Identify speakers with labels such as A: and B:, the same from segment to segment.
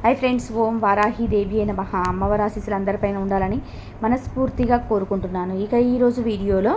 A: high friends ఓం వారాహి దేవి అయిన మహా అమ్మవారి ఆశీస్సులు అందరిపైన ఉండాలని మనస్ఫూర్తిగా కోరుకుంటున్నాను ఇక ఈరోజు వీడియోలో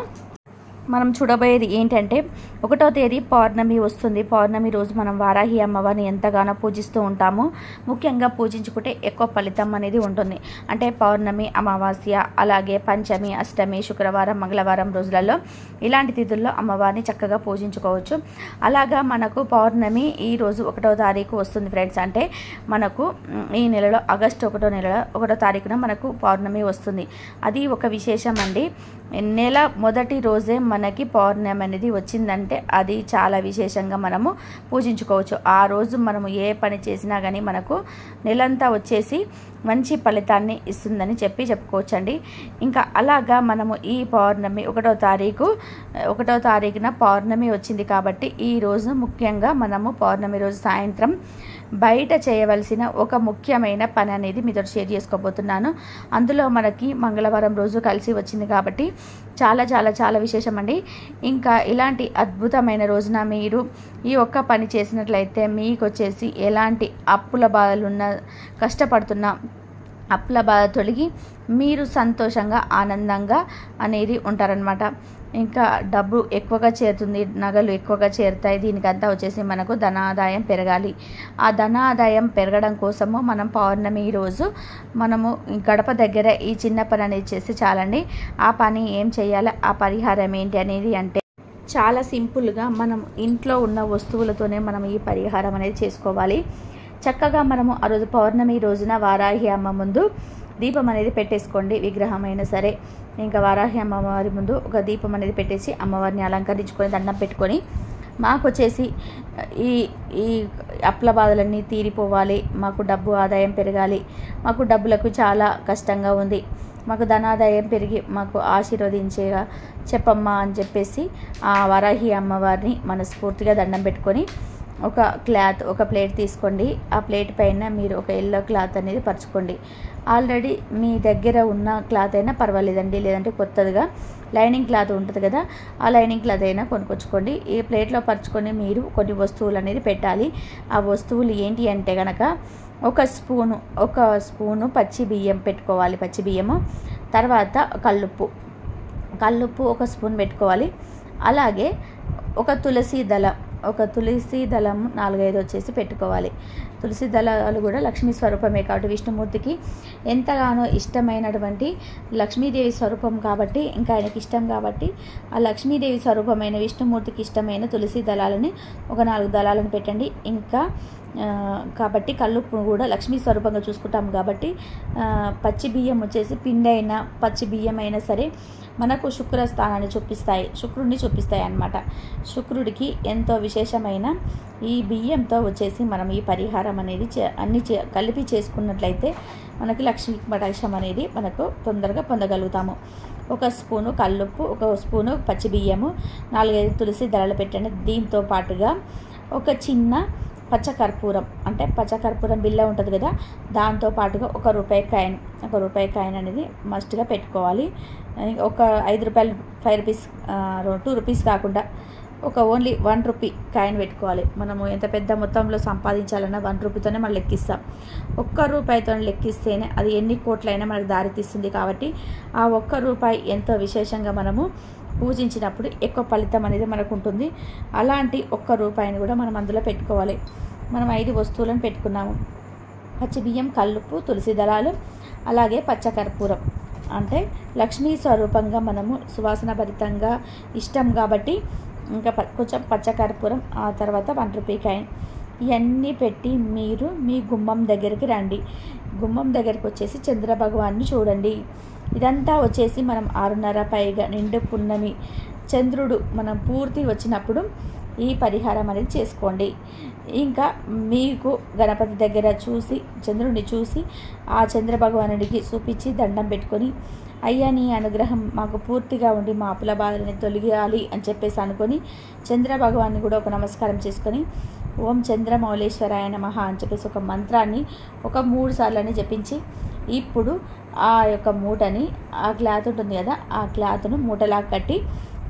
A: మనం చూడబోయేది ఏంటంటే ఒకటో తేదీ పౌర్ణమి వస్తుంది పౌర్ణమి రోజు మనం వారాహి అమ్మవారిని ఎంతగానో పూజిస్తూ ఉంటాము ముఖ్యంగా పూజించుకుంటే ఎక్కువ ఫలితం అనేది ఉంటుంది అంటే పౌర్ణమి అమావాస్య అలాగే పంచమి అష్టమి శుక్రవారం మంగళవారం రోజులలో ఇలాంటి తిథుల్లో అమ్మవారిని చక్కగా పూజించుకోవచ్చు అలాగా మనకు పౌర్ణమి ఈ రోజు ఒకటో తారీఖు వస్తుంది ఫ్రెండ్స్ అంటే మనకు మ్, ఈ నెలలో ఆగస్టు ఒకటో నెల ఒకటో తారీఖున మనకు పౌర్ణమి వస్తుంది అది ఒక విశేషం అండి నెల మొదటి రోజే మనకి పౌర్ణమి అనేది వచ్చిందంటే అది చాలా విశేషంగా మనము పూజించుకోవచ్చు ఆ రోజు మనము ఏ పని చేసినా కానీ మనకు నెలంతా వచ్చేసి మంచి ఫలితాన్ని ఇస్తుందని చెప్పి చెప్పుకోవచ్చండి ఇంకా అలాగా మనము ఈ పౌర్ణమి ఒకటో తారీఖు ఒకటో తారీఖున పౌర్ణమి వచ్చింది కాబట్టి ఈ రోజు ముఖ్యంగా మనము పౌర్ణమి రోజు సాయంత్రం బయట చేయవలసిన ఒక ముఖ్యమైన పని అనేది మీతో షేర్ చేసుకోబోతున్నాను అందులో మనకి మంగళవారం రోజు కలిసి వచ్చింది కాబట్టి చాలా చాలా చాలా విశేషం అండి ఇంకా ఇలాంటి అద్భుతమైన రోజున మీరు ఈ ఒక్క పని చేసినట్లయితే మీకు వచ్చేసి ఎలాంటి అప్పుల బాధలున్న కష్టపడుతున్న అప్పుల బాధ తొలగి మీరు సంతోషంగా ఆనందంగా అనేది ఉంటారనమాట ఇంకా డబ్బు ఎక్కువగా చేరుతుంది నగలు ఎక్కువగా చేరుతాయి దీనికంతా వచ్చేసి మనకు ధనాదాయం పెరగాలి ఆ ధనాదాయం పెరగడం కోసము మనం పౌర్ణమి రోజు మనము గడప దగ్గర ఈ చిన్న పని అనేది చేస్తే చాలండి ఆ పని ఏం చేయాలి ఆ పరిహారం ఏంటి అనేది అంటే చాలా సింపుల్గా మనం ఇంట్లో ఉన్న వస్తువులతోనే మనం ఈ పరిహారం అనేది చేసుకోవాలి చక్కగా మనము ఆ రోజు పౌర్ణమి రోజున వారాహి అమ్మ ముందు దీపం అనేది పెట్టేసుకోండి విగ్రహం అయినా సరే ఇంకా వారాహి అమ్మవారి ముందు ఒక దీపం అనేది పెట్టేసి అమ్మవారిని అలంకరించుకొని దండం పెట్టుకొని మాకు వచ్చేసి ఈ ఈ అప్పుల బాధలన్నీ తీరిపోవాలి మాకు డబ్బు ఆదాయం పెరగాలి మాకు డబ్బులకు చాలా కష్టంగా ఉంది మాకు ధనాదాయం పెరిగి మాకు ఆశీర్వదించేగా చెప్పమ్మా అని చెప్పేసి ఆ వరాహి అమ్మవారిని మనస్ఫూర్తిగా దండం పెట్టుకొని ఒక క్లాత్ ఒక ప్లేట్ తీసుకోండి ఆ ప్లేట్ పైన మీరు ఒక ఎల్లో క్లాత్ అనేది పరచుకోండి ఆల్రెడీ మీ దగ్గర ఉన్న క్లాత్ అయినా పర్వాలేదండి లేదంటే కొత్తదిగా లైనింగ్ క్లాత్ ఉంటుంది కదా ఆ లైనింగ్ క్లాత్ అయినా కొనుక్కొచ్చుకోండి ఈ ప్లేట్లో పరుచుకొని మీరు కొన్ని వస్తువులు అనేది పెట్టాలి ఆ వస్తువులు ఏంటి అంటే కనుక ఒక స్పూను ఒక స్పూను పచ్చి బియ్యం పెట్టుకోవాలి పచ్చి బియ్యము తర్వాత కల్లుప్పు కల్లుప్పు ఒక స్పూన్ పెట్టుకోవాలి అలాగే ఒక తులసి దళం ఒక తులసి దళం నాలుగైదు వచ్చేసి పెట్టుకోవాలి తులసి దళాలు కూడా లక్ష్మీ స్వరూపమే కాబట్టి విష్ణుమూర్తికి ఎంతగానో ఇష్టమైనటువంటి లక్ష్మీదేవి స్వరూపం కాబట్టి ఇంకా ఆయనకి ఇష్టం కాబట్టి ఆ లక్ష్మీదేవి స్వరూపమైన విష్ణుమూర్తికి ఇష్టమైన తులసి దళాలని ఒక నాలుగు దళాలను పెట్టండి ఇంకా ఆ, కాబట్టి కల్లుప్పు కూడా లక్ష్మీ స్వరూపంగా చూసుకుంటాం కాబట్టి ఆ, పచ్చి బియ్యం వచ్చేసి పిండి అయినా పచ్చి బియ్యం అయినా సరే మనకు శుక్ర స్థానాన్ని చూపిస్తాయి శుక్రుడిని చూపిస్తాయి అన్నమాట శుక్రుడికి ఎంతో విశేషమైన ఈ బియ్యంతో వచ్చేసి మనం ఈ పరిహారం అనేది చే అన్ని చే కలిపి చేసుకున్నట్లయితే మనకి లక్ష్మీ కటాక్షం అనేది మనకు తొందరగా పొందగలుగుతాము ఒక స్పూను కల్లుప్పు ఒక స్పూను పచ్చి బియ్యము నాలుగైదు తులసి దళాలు పెట్టండి దీంతో పాటుగా ఒక చిన్న పచ్చకర్పూరం అంటే పచ్చకర్పూరం బిల్ల ఉంటుంది కదా దాంతో పాటుగా ఒక రూపాయి కాయిన్ ఒక రూపాయి కాయిన్ అనేది మస్ట్గా పెట్టుకోవాలి ఒక ఐదు రూపాయలు ఫైవ్ రూపీస్ టూ రూపీస్ కాకుండా ఒక ఓన్లీ వన్ రూపీ కాయిన్ పెట్టుకోవాలి మనము ఎంత పెద్ద మొత్తంలో సంపాదించాలన్నా వన్ రూపీతోనే మనం లెక్కిస్తాం ఒక్క రూపాయితో లెక్కిస్తేనే అది ఎన్ని కోట్లైనా మనకు దారితీస్తుంది కాబట్టి ఆ ఒక్క రూపాయి ఎంతో విశేషంగా మనము పూజించినప్పుడు ఎక్కువ ఫలితం అనేది మనకు ఉంటుంది అలాంటి ఒక్క రూపాయిని కూడా మనం అందులో పెట్టుకోవాలి మనం ఐదు వస్తువులను పెట్టుకున్నాము పచ్చి బియ్యం కల్లుప్పు తులసి దళాలు అలాగే పచ్చకర్పూరం అంటే లక్ష్మీ స్వరూపంగా మనము సువాసన భరితంగా ఇష్టం కాబట్టి ఇంకా ప- కొంచెం పచ్చకర్పూరం ఆ తర్వాత వన్ రూపీ కాయిన్ ఇవన్నీ పెట్టి మీరు మీ గుమ్మం దగ్గరికి రండి గుమ్మం దగ్గరికి వచ్చేసి చంద్ర భగవాన్ని చూడండి ఇదంతా వచ్చేసి మనం ఆరున్నర పైగా నిండు పున్నమి చంద్రుడు మనం పూర్తి వచ్చినప్పుడు ఈ పరిహారం అనేది చేసుకోండి ఇంకా మీకు గణపతి దగ్గర చూసి చంద్రుడిని చూసి ఆ చంద్ర భగవానుడికి చూపించి దండం పెట్టుకొని అయ్యా నీ అనుగ్రహం మాకు పూర్తిగా ఉండి మా అప్పుల బాధలని తొలగియాలి అని చెప్పేసి అనుకొని చంద్ర భగవాన్ని కూడా ఒక నమస్కారం చేసుకొని ఓం చంద్రమౌళేశ్వరాయ నమః అని చెప్పేసి ఒక మంత్రాన్ని ఒక మూడు సార్లు జపించి ఇప్పుడు ఆ యొక్క మూటని ఆ క్లాత్ ఉంటుంది కదా ఆ క్లాత్ను మూటలా కట్టి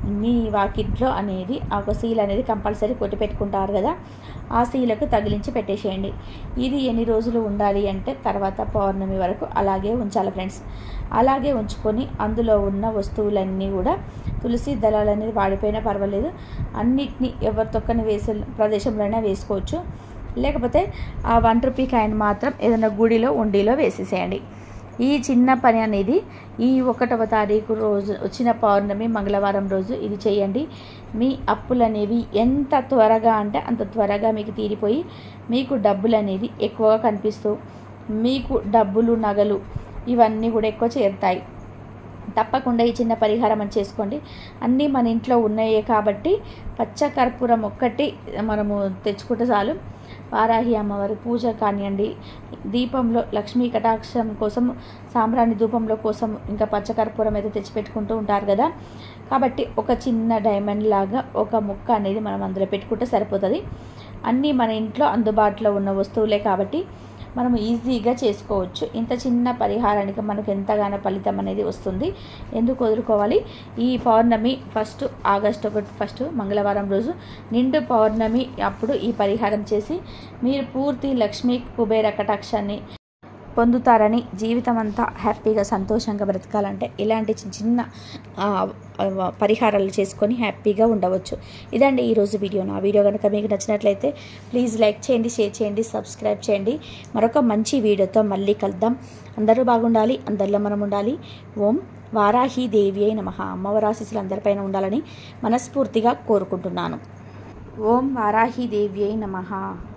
A: మీ వాకిట్లో అనేది ఒక సీల్ అనేది కంపల్సరీ కొట్టి పెట్టుకుంటారు కదా ఆ సీలకు తగిలించి పెట్టేసేయండి ఇది ఎన్ని రోజులు ఉండాలి అంటే తర్వాత పౌర్ణమి వరకు అలాగే ఉంచాలి ఫ్రెండ్స్ అలాగే ఉంచుకొని అందులో ఉన్న వస్తువులన్నీ కూడా తులసి దళాలు అనేది వాడిపోయినా పర్వాలేదు అన్నిటినీ ఎవరి తొక్కని వేసే ప్రదేశంలోనే వేసుకోవచ్చు లేకపోతే ఆ వన్ రూపీ కాయిన్ మాత్రం ఏదైనా గుడిలో ఉండిలో వేసేసేయండి ఈ చిన్న పని అనేది ఈ ఒకటవ తారీఖు రోజు వచ్చిన పౌర్ణమి మంగళవారం రోజు ఇది చేయండి మీ అప్పులు అనేవి ఎంత త్వరగా అంటే అంత త్వరగా మీకు తీరిపోయి మీకు డబ్బులు అనేది ఎక్కువగా కనిపిస్తూ మీకు డబ్బులు నగలు ఇవన్నీ కూడా ఎక్కువ చేరుతాయి తప్పకుండా ఈ చిన్న పరిహారం అని చేసుకోండి అన్నీ మన ఇంట్లో ఉన్నాయే కాబట్టి పచ్చ కర్పూరం ఒక్కటి మనము తెచ్చుకుంటే చాలు వారాహి అమ్మవారి పూజ కానివ్వండి దీపంలో లక్ష్మీ కటాక్షం కోసం సాంబ్రాణి ధూపంలో కోసం ఇంకా పచ్చకర్పూరం అయితే తెచ్చిపెట్టుకుంటూ ఉంటారు కదా కాబట్టి ఒక చిన్న డైమండ్ లాగా ఒక ముక్క అనేది మనం అందులో పెట్టుకుంటే సరిపోతుంది అన్నీ మన ఇంట్లో అందుబాటులో ఉన్న వస్తువులే కాబట్టి మనం ఈజీగా చేసుకోవచ్చు ఇంత చిన్న పరిహారానికి మనకు ఎంతగానో ఫలితం అనేది వస్తుంది ఎందుకు వదులుకోవాలి ఈ పౌర్ణమి ఫస్ట్ ఆగస్ట్ ఒకటి ఫస్ట్ మంగళవారం రోజు నిండు పౌర్ణమి అప్పుడు ఈ పరిహారం చేసి మీరు పూర్తి లక్ష్మీ కుబేర కటాక్షాన్ని పొందుతారని జీవితం అంతా హ్యాపీగా సంతోషంగా బ్రతకాలంటే ఇలాంటి చిన్న చిన్న ఆ, ఆ, పరిహారాలు చేసుకొని హ్యాపీగా ఉండవచ్చు ఇదండి ఈరోజు వీడియో నా వీడియో కనుక మీకు నచ్చినట్లయితే ప్లీజ్ లైక్ చేయండి షేర్ చేయండి సబ్స్క్రైబ్ చేయండి మరొక మంచి వీడియోతో మళ్ళీ కలుద్దాం అందరూ బాగుండాలి అందరిలో మనం ఉండాలి ఓం వారాహి దేవి అయిన మహా అమ్మవారి ఆశీస్సులు అందరిపైన ఉండాలని మనస్ఫూర్తిగా కోరుకుంటున్నాను ఓం వారాహి దేవి అయి నమః